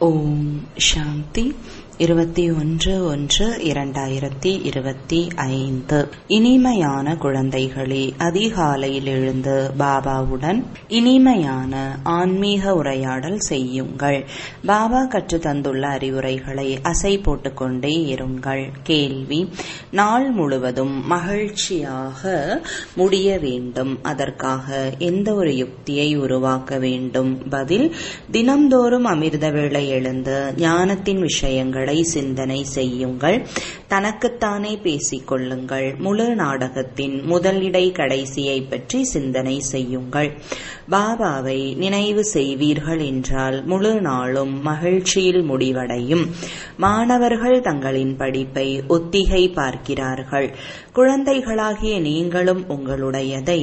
ஓம் சாந்தி இருபத்தி ஒன்று ஒன்று இரண்டாயிரத்தி இருபத்தி ஐந்து இனிமையான குழந்தைகளே அதிகாலையில் எழுந்து பாபாவுடன் இனிமையான ஆன்மீக உரையாடல் செய்யுங்கள் பாபா கற்று தந்துள்ள அறிவுரைகளை அசை போட்டுக்கொண்டே இருங்கள் கேள்வி நாள் முழுவதும் மகிழ்ச்சியாக முடிய வேண்டும் அதற்காக எந்த ஒரு யுக்தியை உருவாக்க வேண்டும் பதில் தினம்தோறும் அமிர்த வேளை எழுந்து ஞானத்தின் விஷயங்களை சிந்தனை செய்யுங்கள் தனக்குத்தானே பேசிக் கொள்ளுங்கள் முழு நாடகத்தின் முதலிடை கடைசியை பற்றி சிந்தனை செய்யுங்கள் பாபாவை நினைவு செய்வீர்கள் என்றால் முழு நாளும் மகிழ்ச்சியில் முடிவடையும் மாணவர்கள் தங்களின் படிப்பை ஒத்திகை பார்க்கிறார்கள் குழந்தைகளாகிய நீங்களும் உங்களுடையதை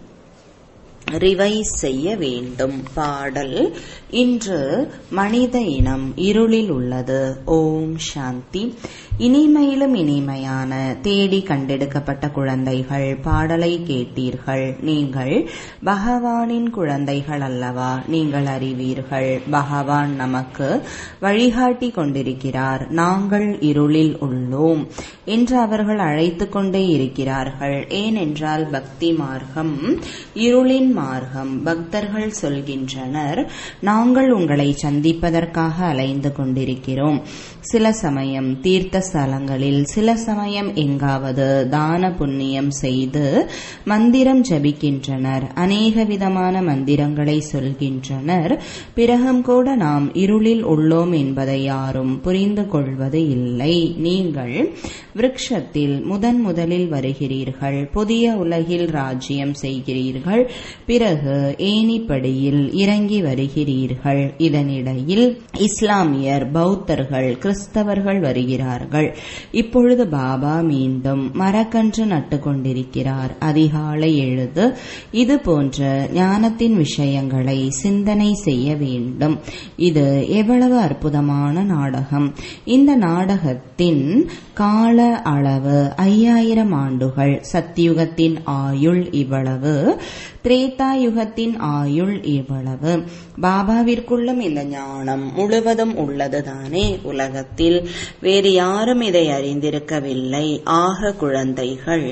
ரிவைஸ் செய்ய வேண்டும் பாடல் இன்று மனித இனம் இருளில் உள்ளது ஓம் சாந்தி இனிமையிலும் இனிமையான தேடி கண்டெடுக்கப்பட்ட குழந்தைகள் பாடலை கேட்டீர்கள் நீங்கள் பகவானின் குழந்தைகள் அல்லவா நீங்கள் அறிவீர்கள் பகவான் நமக்கு வழிகாட்டி கொண்டிருக்கிறார் நாங்கள் இருளில் உள்ளோம் என்று அவர்கள் அழைத்து கொண்டே இருக்கிறார்கள் ஏனென்றால் பக்தி மார்க்கம் இருளின் மார்க்கம் பக்தர்கள் சொல்கின்றனர் நாங்கள் உங்களை சந்திப்பதற்காக அலைந்து கொண்டிருக்கிறோம் சில சமயம் தீர்த்த ஸ்தலங்களில் சில சமயம் எங்காவது தான புண்ணியம் செய்து மந்திரம் ஜபிக்கின்றனர் அநேக விதமான மந்திரங்களை சொல்கின்றனர் பிறகும் கூட நாம் இருளில் உள்ளோம் என்பதை யாரும் புரிந்து கொள்வது இல்லை நீங்கள் விருட்சத்தில் முதன் முதலில் வருகிறீர்கள் புதிய உலகில் ராஜ்யம் செய்கிறீர்கள் பிறகு ஏனிப்படியில் இறங்கி வருகிறீர்கள் இதனிடையில் இஸ்லாமியர் பௌத்தர்கள் கிறிஸ்தவர்கள் வருகிறார்கள் இப்பொழுது பாபா மீண்டும் மரக்கன்று நட்டு கொண்டிருக்கிறார் அதிகாலை எழுது இது போன்ற ஞானத்தின் விஷயங்களை சிந்தனை செய்ய வேண்டும் இது எவ்வளவு அற்புதமான நாடகம் இந்த நாடகத்தின் கால அளவு ஐயாயிரம் ஆண்டுகள் சத்தியுகத்தின் ஆயுள் இவ்வளவு திரேதாயுகத்தின் ஆயுள் இவ்வளவு பாபாவிற்குள்ளும் இந்த ஞானம் முழுவதும் உள்ளதுதானே உலகத்தில் வேறு யாரும் இதை அறிந்திருக்கவில்லை ஆக குழந்தைகள்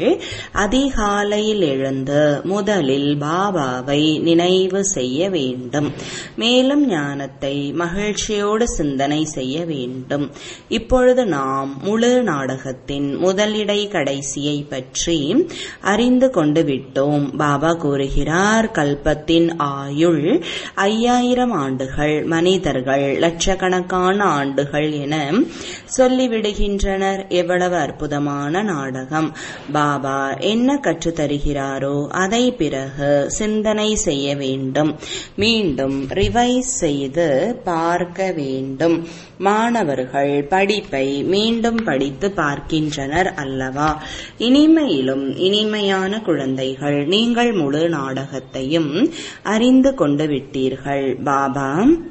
அதிகாலையில் எழுந்து முதலில் பாபாவை நினைவு செய்ய வேண்டும் மேலும் ஞானத்தை மகிழ்ச்சியோடு சிந்தனை செய்ய வேண்டும் இப்பொழுது நாம் முழு நாடகத்தின் முதலிடை கடைசியை பற்றி அறிந்து கொண்டு விட்டோம் பாபா கூறுகிறார் கல்பத்தின் ஆயுள் ஐயாயிரம் ஆண்டுகள் மனிதர்கள் லட்சக்கணக்கான ஆண்டுகள் என சொல்லிவிடுகின்றனர் எவ்வளவு அற்புதமான நாடகம் பாபா என்ன கற்றுத் தருகிறாரோ அதை பிறகு சிந்தனை செய்ய வேண்டும் மீண்டும் ரிவைஸ் செய்து பார்க்க வேண்டும் மாணவர்கள் படிப்பை மீண்டும் படித்து பார்க்கின்றனர் அல்லவா இனிமையிலும் இனிமையான குழந்தைகள் நீங்கள் முழு நாடகத்தையும் அறிந்து கொண்டு விட்டீர்கள் பாபா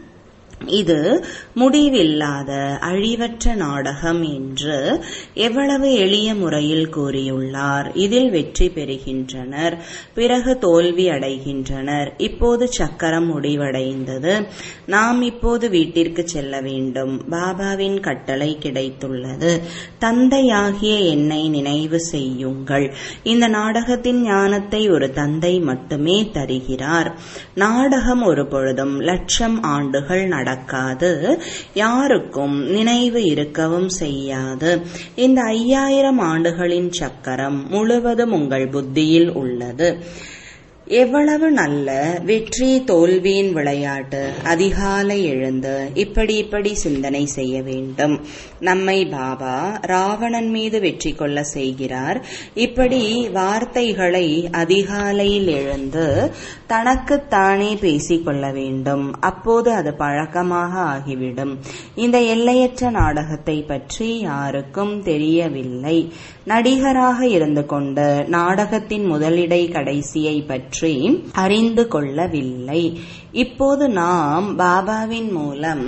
இது முடிவில்லாத அழிவற்ற நாடகம் என்று எவ்வளவு எளிய முறையில் கூறியுள்ளார் இதில் வெற்றி பெறுகின்றனர் பிறகு தோல்வி அடைகின்றனர் இப்போது சக்கரம் முடிவடைந்தது நாம் இப்போது வீட்டிற்கு செல்ல வேண்டும் பாபாவின் கட்டளை கிடைத்துள்ளது தந்தையாகிய என்னை நினைவு செய்யுங்கள் இந்த நாடகத்தின் ஞானத்தை ஒரு தந்தை மட்டுமே தருகிறார் நாடகம் ஒரு பொழுதும் லட்சம் ஆண்டுகள் நட நடக்காது யாருக்கும் நினைவு இருக்கவும் செய்யாது இந்த ஐயாயிரம் ஆண்டுகளின் சக்கரம் முழுவதும் உங்கள் புத்தியில் உள்ளது எவ்வளவு நல்ல வெற்றி தோல்வியின் விளையாட்டு அதிகாலை எழுந்து இப்படி இப்படி சிந்தனை செய்ய வேண்டும் நம்மை பாபா ராவணன் மீது வெற்றி கொள்ள செய்கிறார் இப்படி வார்த்தைகளை அதிகாலையில் எழுந்து தனக்குத்தானே பேசிக் கொள்ள வேண்டும் அப்போது அது பழக்கமாக ஆகிவிடும் இந்த எல்லையற்ற நாடகத்தை பற்றி யாருக்கும் தெரியவில்லை நடிகராக இருந்து கொண்டு நாடகத்தின் முதலிடை கடைசியை பற்றி அறிந்து கொள்ளவில்லை இப்போது நாம் பாபாவின் மூலம்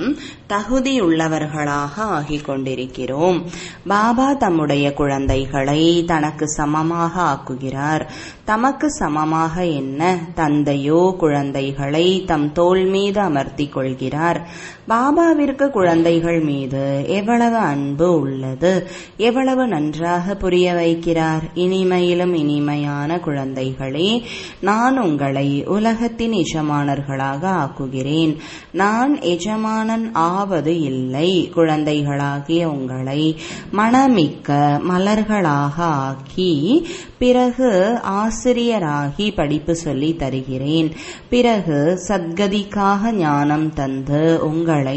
தகுதியுள்ளவர்களாக ஆகிக் கொண்டிருக்கிறோம் பாபா தம்முடைய குழந்தைகளை தனக்கு சமமாக ஆக்குகிறார் தமக்கு சமமாக என்ன தந்தையோ குழந்தைகளை தம் தோல் மீது அமர்த்திக் கொள்கிறார் பாபாவிற்கு குழந்தைகள் மீது எவ்வளவு அன்பு உள்ளது எவ்வளவு நன்றாக புரிய வைக்கிறார் இனிமையிலும் இனிமையான குழந்தைகளே நான் உங்களை உலகத்தின் எஜமானர்களாக ஆக்குகிறேன் நான் எஜமானன் ஆவது இல்லை குழந்தைகளாகிய உங்களை மனமிக்க மலர்களாக ஆக்கி பிறகு ஆசிரியராகி படிப்பு சொல்லி தருகிறேன் பிறகு சத்கதிக்காக ஞானம் தந்து உங்களை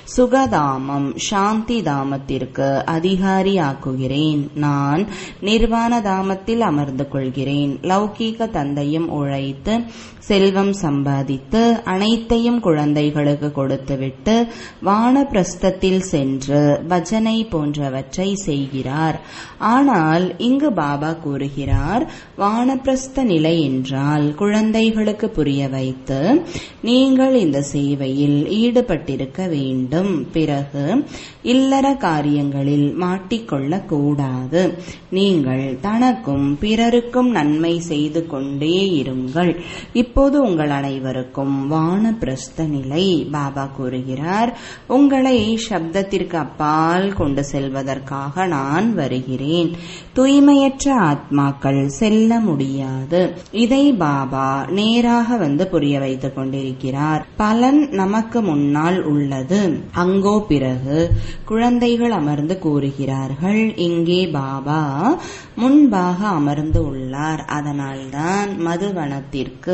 சுகதாமம் சாந்தி தாமத்திற்கு அதிகாரியாக்குகிறேன் நான் நிர்வாண தாமத்தில் அமர்ந்து கொள்கிறேன் லௌகீக தந்தையும் உழைத்து செல்வம் சம்பாதித்து அனைத்தையும் குழந்தைகளுக்கு கொடுத்துவிட்டு வானப்பிரஸ்தத்தில் சென்று பஜனை போன்றவற்றை செய்கிறார் ஆனால் இங்கு பாபா கூறுகிறார் வானப்பிரஸ்த நிலை என்றால் குழந்தைகளுக்கு புரிய வைத்து நீங்கள் இந்த சேவையில் ஈடுபட்டிருக்க வேண்டும் பிறகு இல்லற காரியங்களில் மாட்டிக்கொள்ளக் கூடாது நீங்கள் தனக்கும் பிறருக்கும் நன்மை செய்து கொண்டே இருங்கள் இப்போது உங்கள் அனைவருக்கும் வானப்பிரஸ்த நிலை பாபா கூறுகிறார் உங்களை சப்தத்திற்கு அப்பால் கொண்டு செல்வதற்காக நான் வருகிறேன் தூய்மையற்ற ஆத்மாக்கள் செல்ல முடியாது இதை பாபா நேராக வந்து புரிய வைத்துக் கொண்டிருக்கிறார் பலன் நமக்கு முன்னால் உள்ளது அங்கோ பிறகு குழந்தைகள் அமர்ந்து கூறுகிறார்கள் இங்கே பாபா முன்பாக அமர்ந்து உள்ளார் அதனால்தான் மதுவனத்திற்கு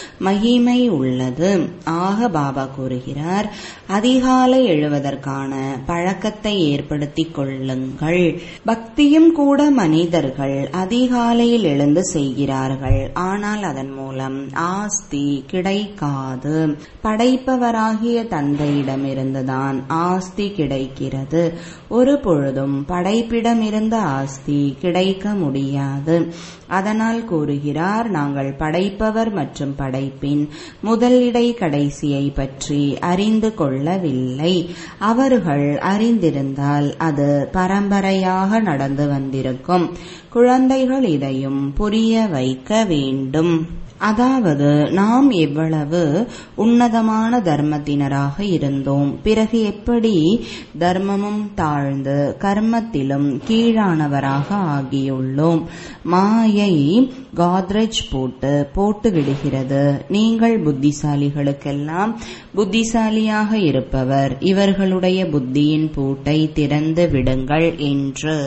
மகிமை உள்ளது ஆக பாபா கூறுகிறார் அதிகாலை எழுவதற்கான பழக்கத்தை ஏற்படுத்திக் கொள்ளுங்கள் பக்தியும் கூட மனிதர்கள் அதிகாலையில் எழுந்து செய்கிறார்கள் ஆனால் அதன் மூலம் ஆஸ்தி கிடைக்காது படைப்பவராகிய தந்தையிடமிருந்துதான் ஆஸ்தி கிடைக்கிறது ஒரு பொழுதும் படைப்பிடமிருந்த ஆஸ்தி கிடைக்க முடியாது அதனால் கூறுகிறார் நாங்கள் படைப்பவர் மற்றும் படைப்பின் முதலிடை கடைசியை பற்றி அறிந்து கொள்ளவில்லை அவர்கள் அறிந்திருந்தால் அது பரம்பரையாக நடந்து வந்திருக்கும் குழந்தைகள் இதையும் புரிய வைக்க வேண்டும் அதாவது நாம் எவ்வளவு உன்னதமான தர்மத்தினராக இருந்தோம் பிறகு எப்படி தர்மமும் தாழ்ந்து கர்மத்திலும் கீழானவராக ஆகியுள்ளோம் மாயை காத்ரேஜ் போட்டு போட்டு விடுகிறது நீங்கள் புத்திசாலிகளுக்கெல்லாம் புத்திசாலியாக இருப்பவர் இவர்களுடைய புத்தியின் பூட்டை திறந்து விடுங்கள் என்று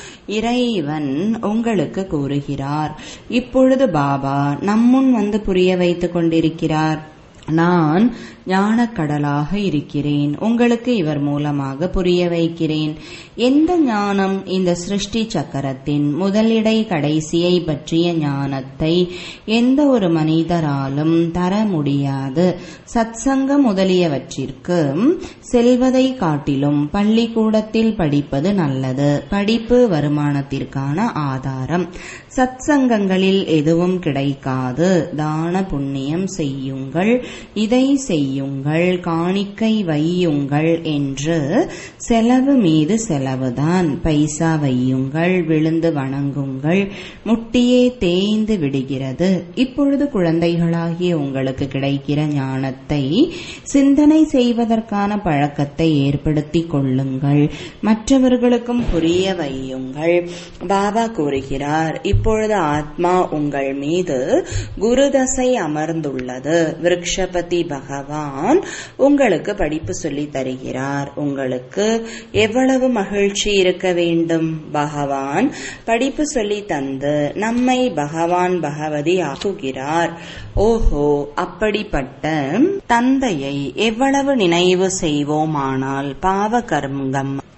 இறைவன் உங்களுக்கு கூறுகிறார் இப்பொழுது பாபா நம்முன் வந்து புரிய வைத்துக் கொண்டிருக்கிறார் நான் ஞானக்கடலாக இருக்கிறேன் உங்களுக்கு இவர் மூலமாக புரிய வைக்கிறேன் எந்த ஞானம் இந்த சிருஷ்டி சக்கரத்தின் முதலிடை கடைசியை பற்றிய ஞானத்தை எந்த ஒரு மனிதராலும் தர முடியாது சத்சங்க முதலியவற்றிற்கு செல்வதை காட்டிலும் பள்ளிக்கூடத்தில் படிப்பது நல்லது படிப்பு வருமானத்திற்கான ஆதாரம் சத்சங்கங்களில் எதுவும் கிடைக்காது தான புண்ணியம் செய்யுங்கள் இதை செய்யுங்கள் காணிக்கை வையுங்கள் என்று செலவு மீது செலவுதான் பைசா வையுங்கள் விழுந்து வணங்குங்கள் முட்டியே தேய்ந்து விடுகிறது இப்பொழுது குழந்தைகளாகிய உங்களுக்கு கிடைக்கிற ஞானத்தை சிந்தனை செய்வதற்கான பழக்கத்தை ஏற்படுத்திக் கொள்ளுங்கள் மற்றவர்களுக்கும் புரிய வையுங்கள் பாபா கூறுகிறார் இப்பொழுது ஆத்மா உங்கள் மீது குருதசை அமர்ந்துள்ளது விருக்ஷபதி பகவான் உங்களுக்கு படிப்பு சொல்லி தருகிறார் உங்களுக்கு எவ்வளவு மகிழ்ச்சி இருக்க வேண்டும் பகவான் படிப்பு சொல்லி தந்து நம்மை பகவான் பகவதி ஆக்குகிறார் ஓஹோ அப்படிப்பட்ட தந்தையை எவ்வளவு நினைவு செய்வோமானால் பாவ கர்மம்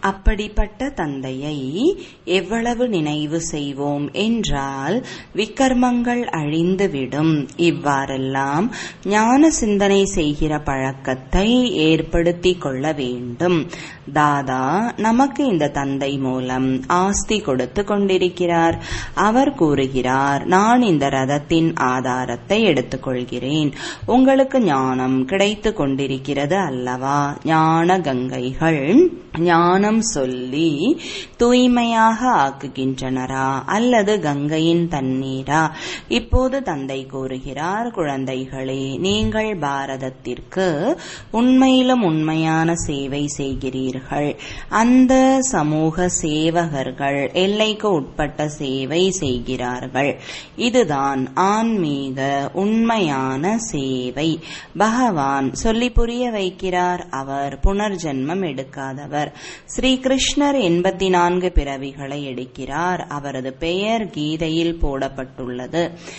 அப்படிப்பட்ட தந்தையை எவ்வளவு நினைவு செய்வோம் என்றால் விக்கர்மங்கள் அழிந்துவிடும் இவ்வாறெல்லாம் ஞான சிந்தனை செய்கிற பழக்கத்தை ஏற்படுத்திக் கொள்ள வேண்டும் தாதா நமக்கு இந்த தந்தை மூலம் ஆஸ்தி கொடுத்து கொண்டிருக்கிறார் அவர் கூறுகிறார் நான் இந்த ரதத்தின் ஆதாரத்தை எடுத்துக்கொள்கிறேன் உங்களுக்கு ஞானம் கிடைத்து கொண்டிருக்கிறது அல்லவா ஞான கங்கைகள் ஞானம் சொல்லி தூய்மையாக ஆக்குகின்றனரா அல்லது கங்கையின் தண்ணீரா இப்போது தந்தை கூறுகிறார் குழந்தைகளே நீங்கள் பாரதத்திற்கு உண்மையிலும் உண்மையான சேவை செய்கிறீர்கள் அந்த சமூக சேவகர்கள் எல்லைக்கு உட்பட்ட சேவை செய்கிறார்கள் இதுதான் ஆன்மீக உண்மையான சேவை பகவான் சொல்லி புரிய வைக்கிறார் அவர் புனர்ஜென்மம் எடுக்காதவர் ஸ்ரீ கிருஷ்ணர் எண்பத்தி நான்கு பிறவிகளை எடுக்கிறார் அவரது பெயர் கீதையில் போடப்பட்டுள்ளது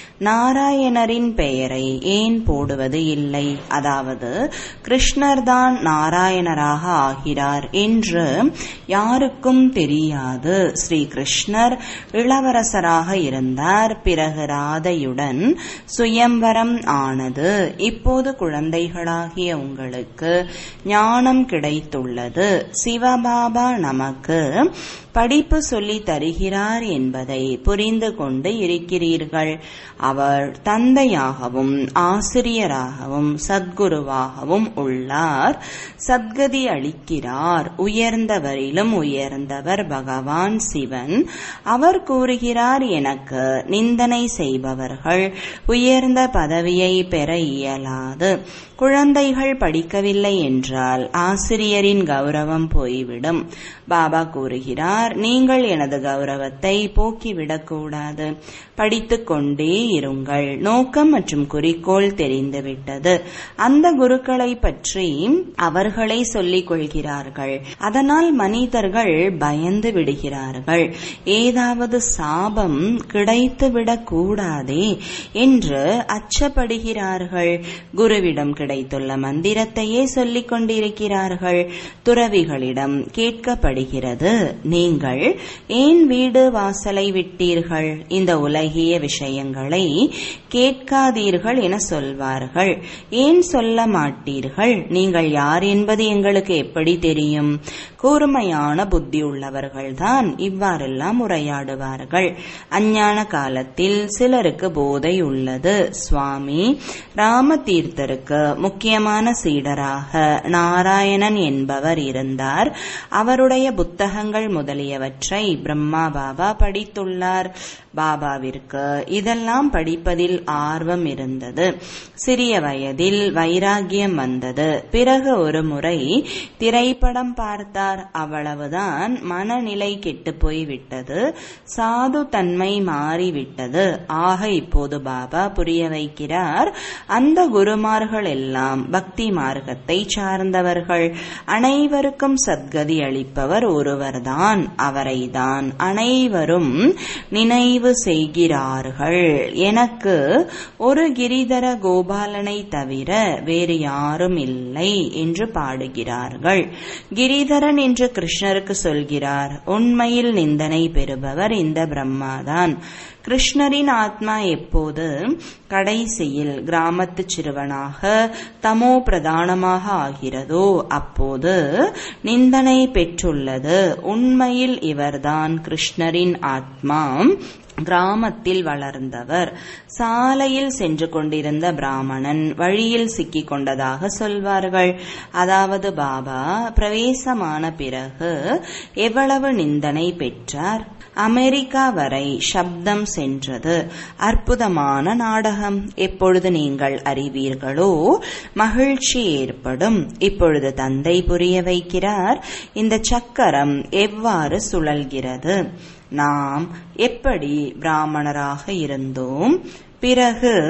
நாராயணரின் பெயரை ஏன் போடுவது இல்லை அதாவது கிருஷ்ணர் தான் நாராயணராக ஆகிறார் என்று யாருக்கும் தெரியாது ஸ்ரீ கிருஷ்ணர் இளவரசராக இருந்தார் பிறகு ராதையுடன் சுயம்பரம் ஆனது இப்போது குழந்தைகளாகிய உங்களுக்கு ஞானம் கிடைத்துள்ளது சிவபாபா நமக்கு படிப்பு சொல்லி தருகிறார் என்பதை புரிந்து கொண்டு இருக்கிறீர்கள் அவர் தந்தையாகவும் ஆசிரியராகவும் சத்குருவாகவும் உள்ளார் சத்கதி அளிக்கிறார் உயர்ந்தவரிலும் உயர்ந்தவர் பகவான் சிவன் அவர் கூறுகிறார் எனக்கு நிந்தனை செய்பவர்கள் உயர்ந்த பதவியை பெற இயலாது குழந்தைகள் படிக்கவில்லை என்றால் ஆசிரியரின் கௌரவம் போய்விடும் பாபா கூறுகிறார் நீங்கள் எனது கௌரவத்தை போக்கிவிடக்கூடாது படித்துக் கொண்டே இருங்கள் நோக்கம் மற்றும் குறிக்கோள் தெரிந்துவிட்டது அந்த குருக்களை பற்றி அவர்களே சொல்லிக் கொள்கிறார்கள் அதனால் மனிதர்கள் பயந்து விடுகிறார்கள் ஏதாவது சாபம் கிடைத்துவிடக் கூடாதே என்று அச்சப்படுகிறார்கள் குருவிடம் கிடைத்துள்ள மந்திரத்தையே சொல்லிக் கொண்டிருக்கிறார்கள் துறவிகளிடம் கேட்கப்படுகிறது நீங்கள் ஏன் வீடு வாசலை விட்டீர்கள் இந்த உலகிய விஷயங்களை கேட்காதீர்கள் என சொல்வார்கள் ஏன் சொல்ல மாட்டீர்கள் நீங்கள் யார் என்பது எங்களுக்கு எப்படி தெரியும் கூர்மையான புத்தி உள்ளவர்கள்தான் இவ்வாறெல்லாம் உரையாடுவார்கள் அஞ்ஞான காலத்தில் சிலருக்கு போதை உள்ளது சுவாமி ராமதீர்த்தருக்கு முக்கியமான சீடராக நாராயணன் என்பவர் இருந்தார் அவருடைய புத்தகங்கள் முதலியவற்றை பிரம்மா பாபா படித்துள்ளார் பாபாவிற்கு இதெல்லாம் படிப்பதில் ஆர்வம் இருந்தது சிறிய வயதில் வைராகியம் வந்தது பிறகு ஒரு முறை திரைப்படம் பார்த்தார் அவ்வளவுதான் மனநிலை கெட்டு போய்விட்டது சாது தன்மை மாறிவிட்டது ஆக இப்போது பாபா புரிய வைக்கிறார் அந்த குருமார்கள் எல்லாம் பக்தி மார்க்கத்தை சார்ந்தவர்கள் அனைவருக்கும் சத்கதி அளிப்பவர் ஒருவர்தான் அவரைதான் அனைவரும் நினைவு செய்கிறார்கள் எனக்கு ஒரு கிரிதர கோபாலனை தவிர வேறு யாரும் இல்லை என்று பாடுகிறார்கள் கிரிதரன் என்று கிருஷ்ணருக்கு சொல்கிறார் உண்மையில் நிந்தனை பெறுபவர் இந்த பிரம்மாதான் கிருஷ்ணரின் ஆத்மா எப்போது கடைசியில் கிராமத்து சிறுவனாக தமோ பிரதானமாக ஆகிறதோ அப்போது நிந்தனை பெற்றுள்ளது உண்மையில் இவர்தான் கிருஷ்ணரின் ஆத்மா கிராமத்தில் வளர்ந்தவர் சாலையில் சென்று கொண்டிருந்த பிராமணன் வழியில் சிக்கிக் கொண்டதாக சொல்வார்கள் அதாவது பாபா பிரவேசமான பிறகு எவ்வளவு நிந்தனை பெற்றார் அமெரிக்கா வரை சப்தம் சென்றது அற்புதமான நாடகம் எப்பொழுது நீங்கள் அறிவீர்களோ மகிழ்ச்சி ஏற்படும் இப்பொழுது தந்தை புரிய வைக்கிறார் இந்த சக்கரம் எவ்வாறு சுழல்கிறது நாம் எப்படி பிராமணராக இருந்தோம் பிறகு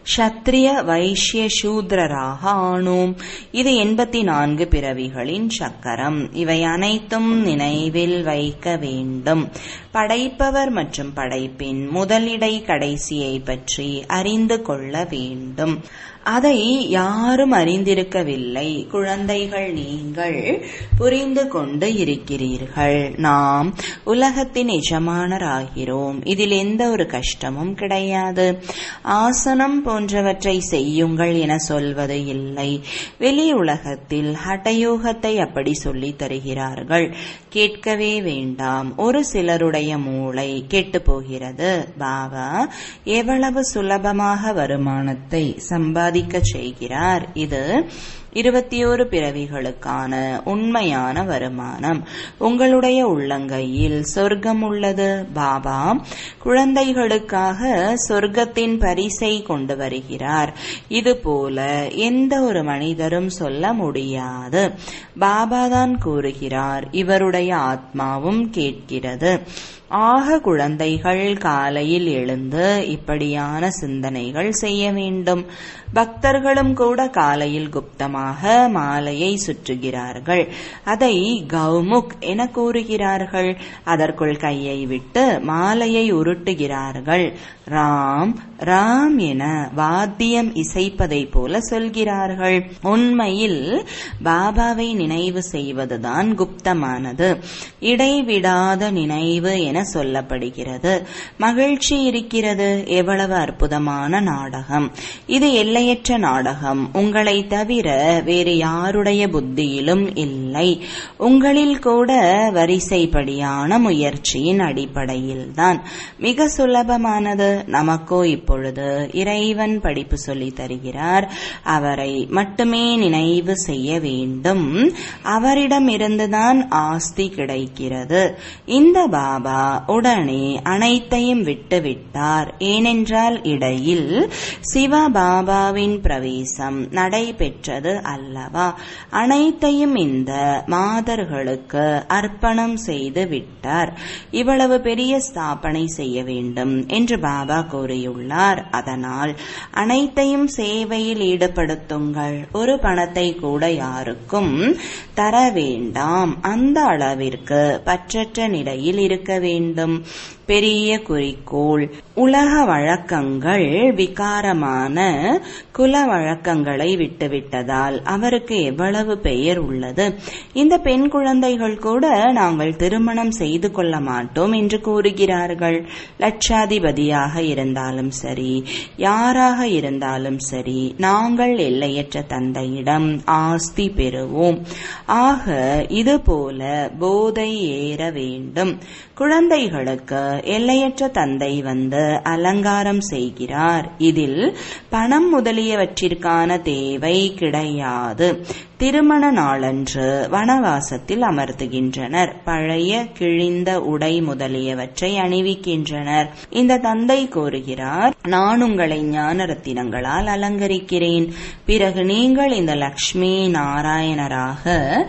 சத்திரிய வைஷ்ய சூத்ரராக ஆனோம் இது எண்பத்தி நான்கு பிறவிகளின் சக்கரம் இவை அனைத்தும் நினைவில் வைக்க வேண்டும் படைப்பவர் மற்றும் படைப்பின் முதலிடை கடைசியை பற்றி அறிந்து கொள்ள வேண்டும் அதை யாரும் அறிந்திருக்கவில்லை குழந்தைகள் நீங்கள் புரிந்து கொண்டு இருக்கிறீர்கள் நாம் உலகத்தின் எஜமானராகிறோம் இதில் எந்த ஒரு கஷ்டமும் கிடையாது ஆசனம் போன்றவற்றை செய்யுங்கள் என சொல்வது இல்லை வெளி உலகத்தில் ஹட்டயோகத்தை அப்படி சொல்லித் தருகிறார்கள் கேட்கவே வேண்டாம் ஒரு சிலருடைய மூளை கெட்டு போகிறது பாபா எவ்வளவு சுலபமாக வருமானத்தை சம்பாதி சாதிக்க செய்கிறார் இது இருபத்தி ஒரு பிறவிகளுக்கான உண்மையான வருமானம் உங்களுடைய உள்ளங்கையில் சொர்க்கம் உள்ளது பாபா குழந்தைகளுக்காக சொர்க்கத்தின் பரிசை கொண்டு வருகிறார் இது போல எந்த ஒரு மனிதரும் சொல்ல முடியாது பாபா தான் கூறுகிறார் இவருடைய ஆத்மாவும் கேட்கிறது ஆக குழந்தைகள் காலையில் எழுந்து இப்படியான சிந்தனைகள் செய்ய வேண்டும் பக்தர்களும் கூட காலையில் குப்தமாக மாலையை சுற்றுகிறார்கள் அதை கௌமுக் என கூறுகிறார்கள் அதற்குள் கையை விட்டு மாலையை உருட்டுகிறார்கள் ராம் ராம் என வாத்தியம் இசைப்பதை போல சொல்கிறார்கள் உண்மையில் பாபாவை நினைவு செய்வதுதான் குப்தமானது இடைவிடாத நினைவு என சொல்லப்படுகிறது மகிழ்ச்சி இருக்கிறது எவ்வளவு அற்புதமான நாடகம் இது எல்லையற்ற நாடகம் உங்களை தவிர வேறு யாருடைய புத்தியிலும் இல்லை உங்களில் கூட வரிசைப்படியான முயற்சியின் அடிப்படையில்தான் மிக சுலபமானது நமக்கோ இப்பொழுது இறைவன் படிப்பு சொல்லி தருகிறார் அவரை மட்டுமே நினைவு செய்ய வேண்டும் அவரிடமிருந்துதான் ஆஸ்தி கிடைக்கிறது இந்த பாபா உடனே அனைத்தையும் விட்டுவிட்டார் ஏனென்றால் இடையில் சிவபாபாவின் பிரவேசம் நடைபெற்றது அல்லவா அனைத்தையும் இந்த மாதர்களுக்கு அர்ப்பணம் செய்து விட்டார் இவ்வளவு பெரிய ஸ்தாபனை செய்ய வேண்டும் என்று பாபா கூறியுள்ளார் அதனால் அனைத்தையும் சேவையில் ஈடுபடுத்துங்கள் ஒரு பணத்தை கூட யாருக்கும் தர வேண்டாம் அந்த அளவிற்கு பற்றற்ற நிலையில் இருக்க வேண்டும் பெரிய குறிக்கோள் உலக வழக்கங்கள் விகாரமான குல வழக்கங்களை விட்டுவிட்டதால் அவருக்கு எவ்வளவு பெயர் உள்ளது இந்த பெண் குழந்தைகள் கூட நாங்கள் திருமணம் செய்து கொள்ள மாட்டோம் என்று கூறுகிறார்கள் லட்சாதிபதியாக இருந்தாலும் சரி யாராக இருந்தாலும் சரி நாங்கள் எல்லையற்ற தந்தையிடம் ஆஸ்தி பெறுவோம் ஆக இது போல போதை ஏற வேண்டும் குழந்தைகளுக்கு எல்லையற்ற தந்தை வந்து அலங்காரம் செய்கிறார் இதில் பணம் முதலியவற்றிற்கான தேவை கிடையாது திருமண நாளன்று வனவாசத்தில் அமர்த்துகின்றனர் பழைய கிழிந்த உடை முதலியவற்றை அணிவிக்கின்றனர் இந்த தந்தை கூறுகிறார் நான் உங்களை ஞான ரத்தினங்களால் அலங்கரிக்கிறேன் பிறகு நீங்கள் இந்த லக்ஷ்மி நாராயணராக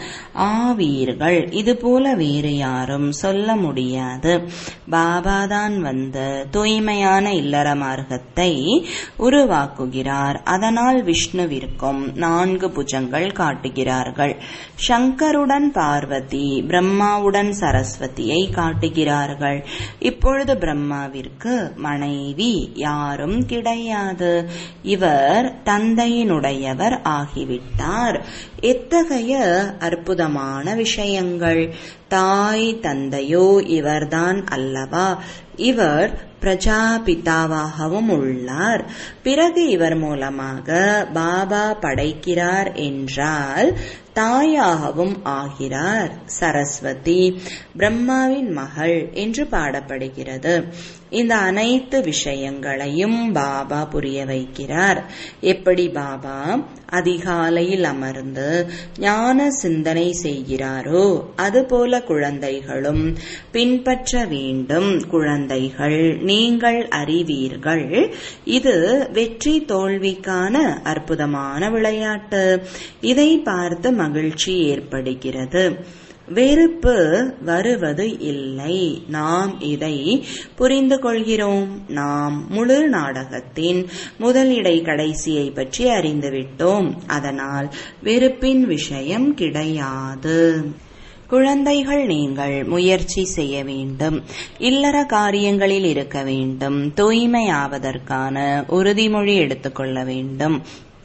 ஆவீர்கள் இது போல வேறு யாரும் சொல்ல முடியாது பாபாதான் வந்து தூய்மையான இல்லற மார்க்கத்தை உருவாக்குகிறார் அதனால் விஷ்ணுவிற்கும் நான்கு புஜங்கள் காட்டுகிறார்கள் சங்கருடன் பார்வதி பிரம்மாவுடன் சரஸ்வதியை காட்டுகிறார்கள் இப்பொழுது பிரம்மாவிற்கு மனைவி யாரும் கிடையாது இவர் தந்தையினுடையவர் ஆகிவிட்டார் எத்தகைய அற்புதமான விஷயங்கள் தாய் தந்தையோ இவர்தான் அல்லவா இவர் பிரஜாபிதாவாகவும் உள்ளார் பிறகு இவர் மூலமாக பாபா படைக்கிறார் என்றால் தாயாகவும் ஆகிறார் சரஸ்வதி பிரம்மாவின் மகள் என்று பாடப்படுகிறது இந்த அனைத்து விஷயங்களையும் பாபா புரிய வைக்கிறார் எப்படி பாபா அதிகாலையில் அமர்ந்து ஞான சிந்தனை செய்கிறாரோ அதுபோல குழந்தைகளும் பின்பற்ற வேண்டும் குழந்தைகள் நீங்கள் அறிவீர்கள் இது வெற்றி தோல்விக்கான அற்புதமான விளையாட்டு இதை பார்த்து மகிழ்ச்சி ஏற்படுகிறது வெறுப்பு வருவது இல்லை நாம் இதை புரிந்து கொள்கிறோம் நாம் முழு நாடகத்தின் முதலிடை கடைசியை பற்றி அறிந்துவிட்டோம் அதனால் வெறுப்பின் விஷயம் கிடையாது குழந்தைகள் நீங்கள் முயற்சி செய்ய வேண்டும் இல்லற காரியங்களில் இருக்க வேண்டும் தூய்மையாவதற்கான உறுதிமொழி எடுத்துக்கொள்ள வேண்டும்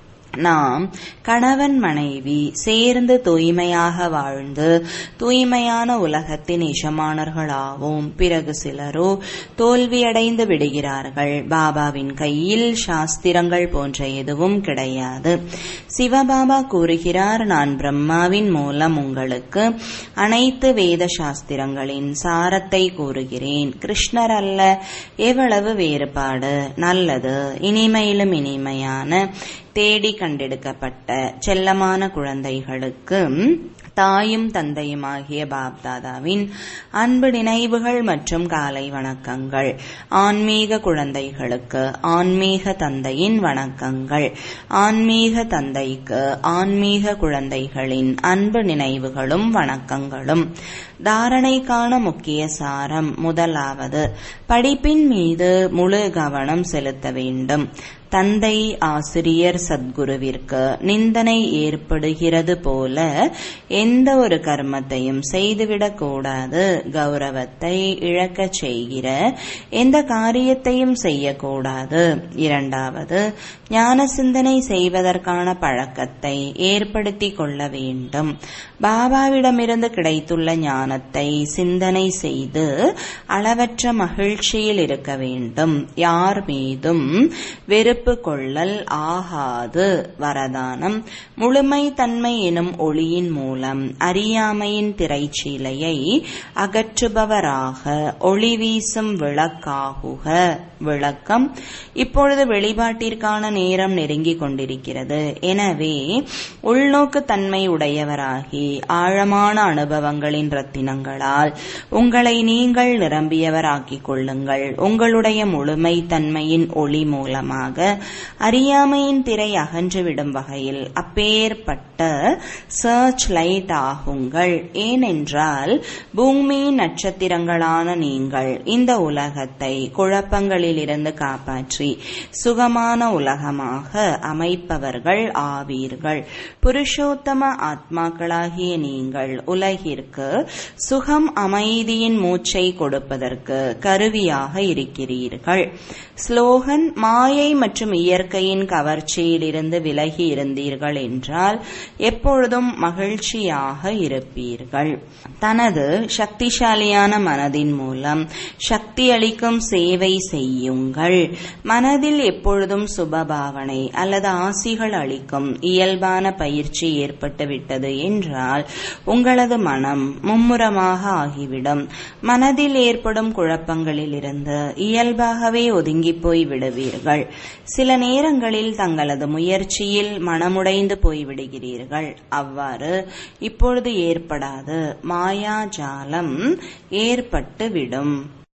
நாம் கணவன் மனைவி சேர்ந்து தூய்மையாக வாழ்ந்து தூய்மையான உலகத்தின் எஜமானர்களாவோம் பிறகு சிலரோ தோல்வியடைந்து விடுகிறார்கள் பாபாவின் கையில் சாஸ்திரங்கள் போன்ற எதுவும் கிடையாது சிவபாபா கூறுகிறார் நான் பிரம்மாவின் மூலம் உங்களுக்கு அனைத்து வேத சாஸ்திரங்களின் சாரத்தை கூறுகிறேன் கிருஷ்ணர் அல்ல எவ்வளவு வேறுபாடு நல்லது இனிமையிலும் இனிமையான தேடி கண்டெடுக்கப்பட்ட செல்லமான குழந்தைகளுக்கு தாயும் தந்தையுமாகிய பாப்தாதாவின் அன்பு நினைவுகள் மற்றும் காலை வணக்கங்கள் ஆன்மீக குழந்தைகளுக்கு ஆன்மீக தந்தையின் வணக்கங்கள் ஆன்மீக தந்தைக்கு ஆன்மீக குழந்தைகளின் அன்பு நினைவுகளும் வணக்கங்களும் தாரணைக்கான முக்கிய சாரம் முதலாவது படிப்பின் மீது முழு கவனம் செலுத்த வேண்டும் தந்தை ஆசிரியர் சத்குருவிற்கு நிந்தனை ஏற்படுகிறது போல எந்த ஒரு கர்மத்தையும் செய்துவிடக் கூடாது கௌரவத்தை இழக்கச் செய்கிற எந்த காரியத்தையும் செய்யக்கூடாது இரண்டாவது ஞான சிந்தனை செய்வதற்கான பழக்கத்தை ஏற்படுத்திக் கொள்ள வேண்டும் பாபாவிடமிருந்து கிடைத்துள்ள ஞானத்தை சிந்தனை செய்து அளவற்ற மகிழ்ச்சியில் இருக்க வேண்டும் யார் மீதும் வெறுப்பு கொள்ளல் ஆகாது வரதானம் முழுமை தன்மை எனும் ஒளியின் மூலம் அறியாமையின் திரைச்சீலையை அகற்றுபவராக ஒளி வீசும் விளக்காகுக விளக்கம் இப்பொழுது வெளிப்பாட்டிற்கான நேரம் நெருங்கிக் கொண்டிருக்கிறது எனவே உள்நோக்கு தன்மை உடையவராகி ஆழமான அனுபவங்களின் ரத்தினங்களால் உங்களை நீங்கள் நிரம்பியவராக்கிக் கொள்ளுங்கள் உங்களுடைய முழுமை தன்மையின் ஒளி மூலமாக அறியாமையின் திரை அகன்றுவிடும் வகையில் அப்பேற்பட்ட சர்ச் லைட் ஆகுங்கள் ஏனென்றால் பூமியின் நட்சத்திரங்களான நீங்கள் இந்த உலகத்தை குழப்பங்களிலிருந்து காப்பாற்றி சுகமான உலகமாக அமைப்பவர்கள் ஆவீர்கள் புருஷோத்தம ஆத்மாக்களாகிய நீங்கள் உலகிற்கு சுகம் அமைதியின் மூச்சை கொடுப்பதற்கு கருவியாக இருக்கிறீர்கள் ஸ்லோகன் மாயை மற்றும் இயற்கையின் கவர்ச்சியிலிருந்து விலகி இருந்தீர்கள் என்றால் எப்பொழுதும் மகிழ்ச்சியாக இருப்பீர்கள் தனது சக்திசாலியான மனதின் மூலம் சக்தி அளிக்கும் சேவை செய்யுங்கள் மனதில் எப்பொழுதும் சுபபாவனை அல்லது ஆசிகள் அளிக்கும் இயல்பான பயிற்சி ஏற்பட்டுவிட்டது என்றால் உங்களது மனம் மும்முரமாக ஆகிவிடும் மனதில் ஏற்படும் குழப்பங்களிலிருந்து இயல்பாகவே ஒதுங்கி போய் விடுவீர்கள் சில நேரங்களில் தங்களது முயற்சியில் மனமுடைந்து போய்விடுகிறீர்கள் அவ்வாறு இப்பொழுது ஏற்படாது மாயாஜாலம் ஏற்பட்டு விடும்